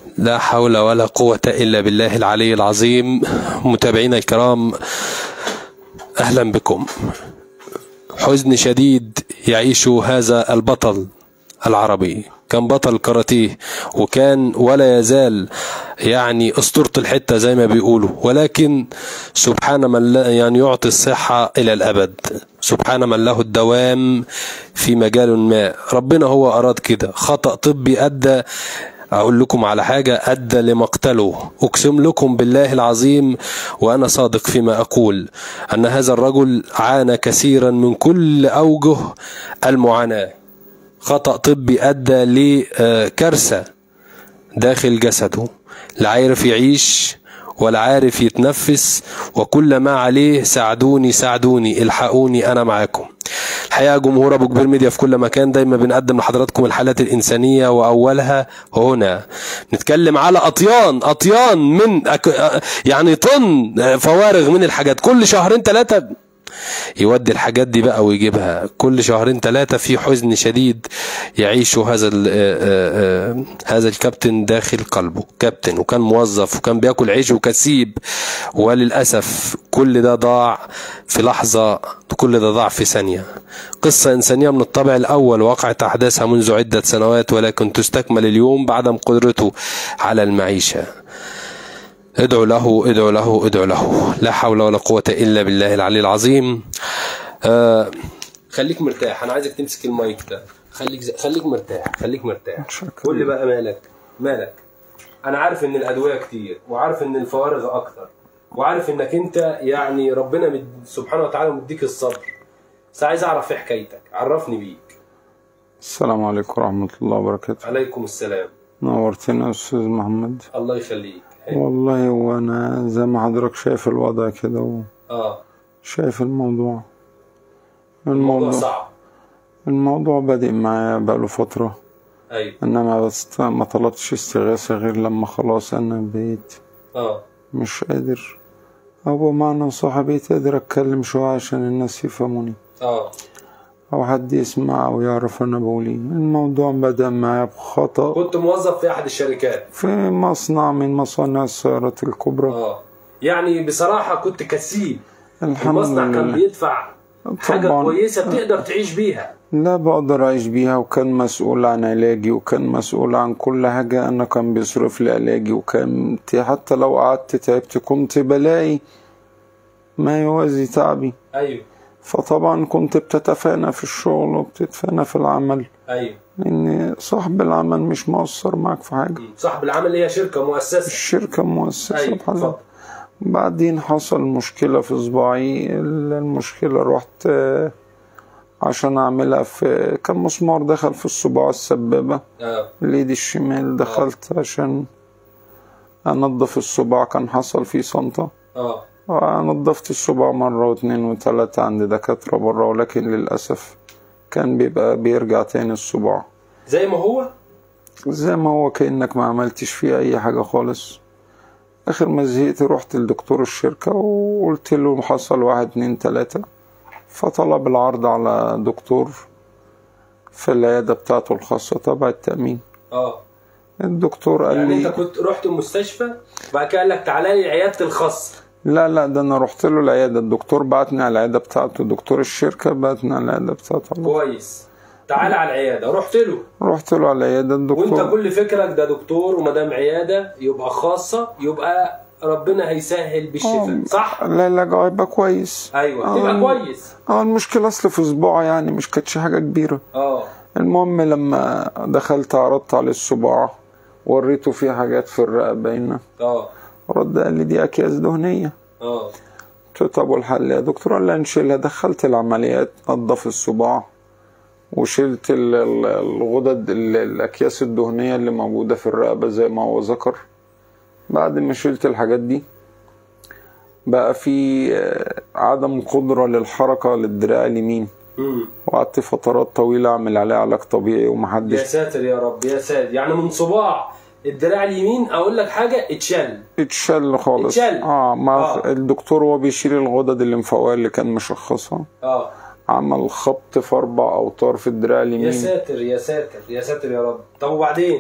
لا حول ولا قوة إلا بالله العلي العظيم متابعينا الكرام أهلا بكم حزن شديد يعيش هذا البطل العربي كان بطل كاراتيه وكان ولا يزال يعني اسطورة الحتة زي ما بيقولوا ولكن سبحان من لا يعني يعطي الصحة إلى الأبد سبحان من له الدوام في مجال ما ربنا هو أراد كده خطأ طبي أدى أقول لكم على حاجة أدى لمقتله أقسم لكم بالله العظيم وأنا صادق فيما أقول أن هذا الرجل عانى كثيرا من كل أوجه المعاناة خطأ طبي أدى لكارثة داخل جسده لا عارف يعيش ولا عارف يتنفس وكل ما عليه ساعدوني ساعدوني الحقوني أنا معاكم الحقيقة جمهور أبو كبير ميديا في كل مكان دايما بنقدم لحضراتكم الحالات الإنسانية وأولها هنا نتكلم على أطيان أطيان من أك... يعني طن فوارغ من الحاجات كل شهرين ثلاثة يودي الحاجات دي بقى ويجيبها كل شهرين ثلاثة في حزن شديد يعيش هذا هذا الكابتن داخل قلبه كابتن وكان موظف وكان بياكل عيش وكسيب وللأسف كل ده ضاع في لحظة كل ده ضاع في ثانية قصة إنسانية من الطابع الأول وقعت أحداثها منذ عدة سنوات ولكن تستكمل اليوم بعدم قدرته على المعيشة ادعوا له ادعوا له ادعوا له لا حول ولا قوة إلا بالله العلي العظيم آه خليك مرتاح أنا عايزك تمسك المايك ده خليك خليك مرتاح خليك مرتاح قول لي بقى مالك مالك أنا عارف إن الأدوية كتير وعارف إن الفوارغ أكتر وعارف إنك أنت يعني ربنا مد... سبحانه وتعالى مديك الصبر بس عايز أعرف إيه حكايتك عرفني بيك السلام عليكم ورحمة الله وبركاته عليكم السلام نورتنا يا أستاذ محمد الله يخليك والله وانا زي ما حضرتك شايف الوضع كده و... اه شايف الموضوع الموضوع صعب الموضوع بادئ معايا بقاله فترة ايوه انما بس ما طلبتش استغاثة غير لما خلاص انا بقيت اه مش قادر او بمعنى صح بقيت قادر اتكلم شوية عشان الناس يفهموني اه او حد يسمع او يعرف انا بقول ايه الموضوع بدأ معايا بخطأ كنت موظف في احد الشركات في مصنع من مصانع السيارات الكبرى اه يعني بصراحة كنت كسيب الحمد المصنع كان لله بيدفع حاجة طبعاً. كويسة بتقدر تعيش بيها لا بقدر أعيش بيها وكان مسؤول عن علاجي وكان مسؤول عن كل حاجة أنا كان بيصرف لي علاجي وكان حتى لو قعدت تعبت كنت بلاقي ما يوازي تعبي ايوه فطبعا كنت بتتفانى في الشغل وبتتفانى في العمل ايوه لأن صاحب العمل مش مقصر معاك في حاجة مم. صاحب العمل هي شركة مؤسسة الشركة مؤسسة ايوه بحالها اتفضل بعدين حصل مشكلة في صباعي المشكلة رحت آه، عشان أعملها في كان مسمار دخل في الصباع السبابة اه اليد الشمال دخلت عشان أنضف الصباع كان حصل فيه صنطة اه نضفت الصباع مرة واتنين وتلاتة عند دكاترة برا ولكن للأسف كان بيبقى بيرجع تاني الصباع زي ما هو زي ما هو كأنك ما عملتش فيه أي حاجة خالص آخر ما زهقت رحت لدكتور الشركة وقلت له حصل واحد اتنين تلاتة فطلب العرض على دكتور في العيادة بتاعته الخاصة تبع التأمين اه الدكتور قال يعني لي انت كنت رحت المستشفى وبعد كده قال لك تعالى لي عيادة الخاص لا لا ده انا رحت له العياده الدكتور بعتني على العياده بتاعته دكتور الشركه بعتني على العياده بتاعته كويس تعالى على العيادة رحت له رحت له على العياده وانت الدكتور كل فكرك ده دكتور ومدام عيادة يبقى خاصة يبقى ربنا هيسهل بالشفاء آه. صح؟ لا لا هيبقى كويس ايوه آه. يبقى كويس اه المشكله اصل في صباعي يعني مش كانتش حاجه كبيره اه المهم لما دخلت عرضت عليه الصباع وريته فيه حاجات في الرقبه هنا اه رد قال لي دي اكياس دهنيه اه قلت له طب والحل يا دكتور قال لي نشيلها دخلت العمليات نضف الصباع وشلت ال- ال- الغدد ال- الاكياس الدهنيه اللي موجوده في الرقبه زي ما هو ذكر بعد ما شلت الحاجات دي بقى في آه، عدم قدره للحركه للدراع اليمين امم وقعدت فترات طويله اعمل عليه علاج طبيعي يا ومحدش ساتر يا رب يا ساتر يعني من صباع الدراع اليمين اقول لك حاجه اتشل اتشل خالص اتشل. اه ما آه. الدكتور وهو بيشيل الغدد الليمفاويه اللي كان مشخصها اه عمل خبط في اربع اوتار في الدراع يا اليمين ساتر يا ساتر يا ساتر يا رب طب وبعدين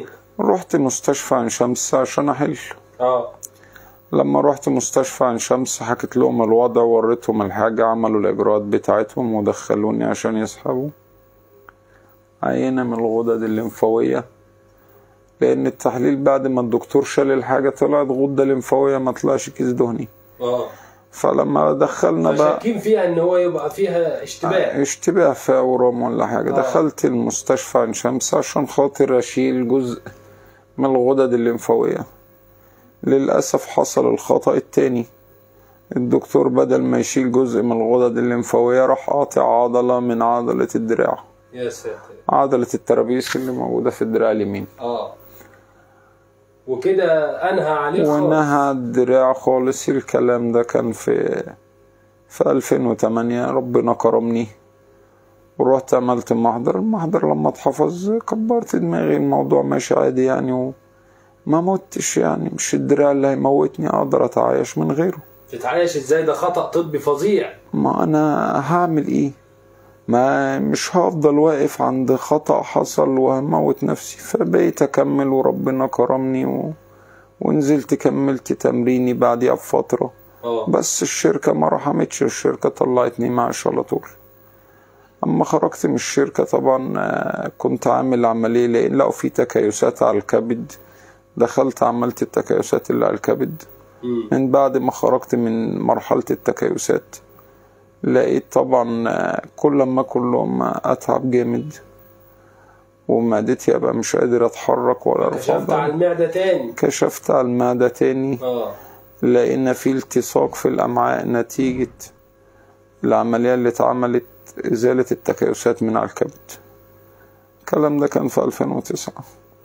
رحت مستشفى عين شمس عشان احل اه لما رحت مستشفى عين شمس حكيت لهم الوضع ووريتهم الحاجة عملوا الإجراءات بتاعتهم ودخلوني عشان يسحبوا عينة من الغدد الليمفاوية لأن التحليل بعد ما الدكتور شال الحاجة طلعت غدة ليمفاوية ما طلعش كيس دهني اه فلما دخلنا بقى فشاكين فيها ان هو يبقى فيها اشتباه اشتباه في أورام ولا حاجة آه. دخلت المستشفى عين شمس عشان خاطر أشيل جزء من الغدد الليمفاوية للأسف حصل الخطأ التاني الدكتور بدل ما يشيل جزء من الغدد الليمفاوية راح قاطع عضلة من عضلة الدراع يا ساتر عضلة الترابيس اللي موجودة في الدراع اليمين اه وكده انهى عليه خالص وانها الدراع خالص الكلام ده كان في في 2008 ربنا كرمني ورحت عملت محضر المحضر لما اتحفظ كبرت دماغي الموضوع ماشي عادي يعني وما متش يعني مش الدراع اللي هيموتني اقدر اتعايش من غيره تتعايش ازاي ده خطأ طبي فظيع ما انا هعمل ايه ما مش هفضل واقف عند خطأ حصل وهموت نفسي فبقيت اكمل وربنا كرمني و... ونزلت كملت تمريني بعديها بفترة اه بس الشركة ما رحمتش الشركة طلعتني معاش على طول أما خرجت من الشركة طبعا آه، كنت عامل عملية لقيت لقوا في تكيسات على الكبد دخلت عملت التكيسات اللي على الكبد مم. من بعد ما خرجت من مرحلة التكيسات لقيت طبعا آه، كل ما كل ما أتعب جامد ومعدتي أبقى مش قادر أتحرك ولا أرفع كشفت على ضغط. المعدة تاني كشفت على المعدة تاني اه لقينا في التصاق في الأمعاء نتيجة العملية اللي اتعملت إزالة التكيسات من على الكبد الكلام ده كان في 2009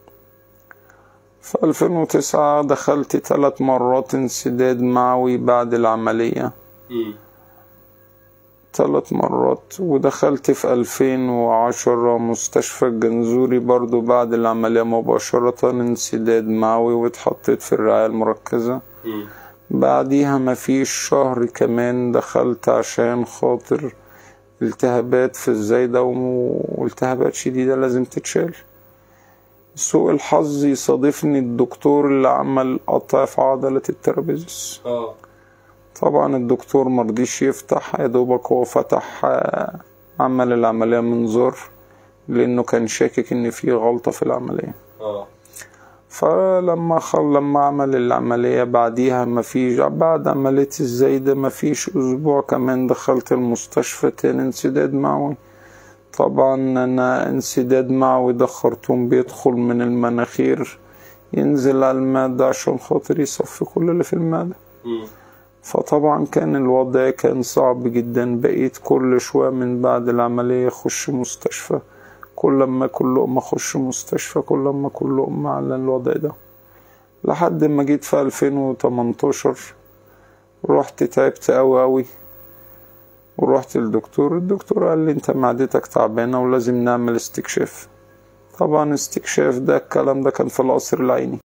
في 2009 دخلت ثلاث مرات انسداد معوي بعد العملية مم. ثلاث مرات ودخلت في 2010 مستشفى الجنزوري برضو بعد العملية مباشرة انسداد معوي واتحطيت في الرعاية المركزة مم. بعديها مفيش شهر كمان دخلت عشان خاطر التهابات في الزايدة و- والتهابات شديدة لازم تتشال سوء الحظ يصادفني الدكتور اللي عمل قطع في عضلة الترابيزس اه طبعا الدكتور مرضيش يفتح يا دوبك هو فتح آه، عمل العملية منظار لأنه كان شاكك إن في غلطة في العملية اه فلما خل لما عمل العملية بعديها مفيش بعد عملية الزايدة مفيش أسبوع كمان دخلت المستشفى تاني انسداد معوي طبعا أنا انسداد معوي ده خرطوم بيدخل من المناخير ينزل على المعدة عشان خاطر يصفي كل اللي في المعدة مم. فطبعا كان الوضع كان صعب جدا بقيت كل شوية من بعد العملية أخش مستشفى كل ما كل لقمة أخش مستشفى كل ما كل لقمة على الوضع ده لحد ما جيت في 2018 رحت تعبت أوي أوي ورحت للدكتور الدكتور قال لي انت معدتك تعبانة ولازم نعمل استكشاف طبعا استكشاف ده الكلام ده كان في القصر العيني